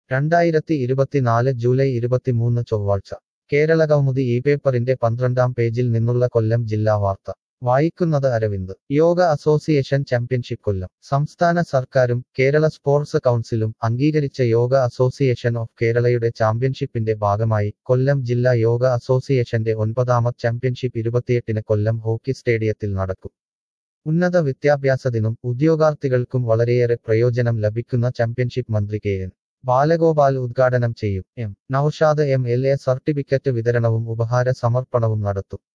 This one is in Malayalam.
രണ്ടായിരത്തി ഇരുപത്തിനാല് ജൂലൈ ഇരുപത്തിമൂന്ന് ചൊവ്വാഴ്ച കേരള കൗമുദി ഈ പേപ്പറിന്റെ പന്ത്രണ്ടാം പേജിൽ നിന്നുള്ള കൊല്ലം ജില്ലാ വാർത്ത വായിക്കുന്നത് അരവിന്ദ് യോഗ അസോസിയേഷൻ ചാമ്പ്യൻഷിപ്പ് കൊല്ലം സംസ്ഥാന സർക്കാരും കേരള സ്പോർട്സ് കൗൺസിലും അംഗീകരിച്ച യോഗ അസോസിയേഷൻ ഓഫ് കേരളയുടെ ചാമ്പ്യൻഷിപ്പിന്റെ ഭാഗമായി കൊല്ലം ജില്ലാ യോഗ അസോസിയേഷന്റെ ഒൻപതാമത് ചാമ്പ്യൻഷിപ്പ് ഇരുപത്തിയെട്ടിന് കൊല്ലം ഹോക്കി സ്റ്റേഡിയത്തിൽ നടക്കും ഉന്നത വിദ്യാഭ്യാസത്തിനും ഉദ്യോഗാർത്ഥികൾക്കും വളരെയേറെ പ്രയോജനം ലഭിക്കുന്ന ചാമ്പ്യൻഷിപ്പ് മന്ത്രി കെ എൻ ബാലഗോപാൽ ഉദ്ഘാടനം ചെയ്യും M Noushad M L A certificate വിതരണവും ഉപഹാര സമർപ്പണവും നടത്തും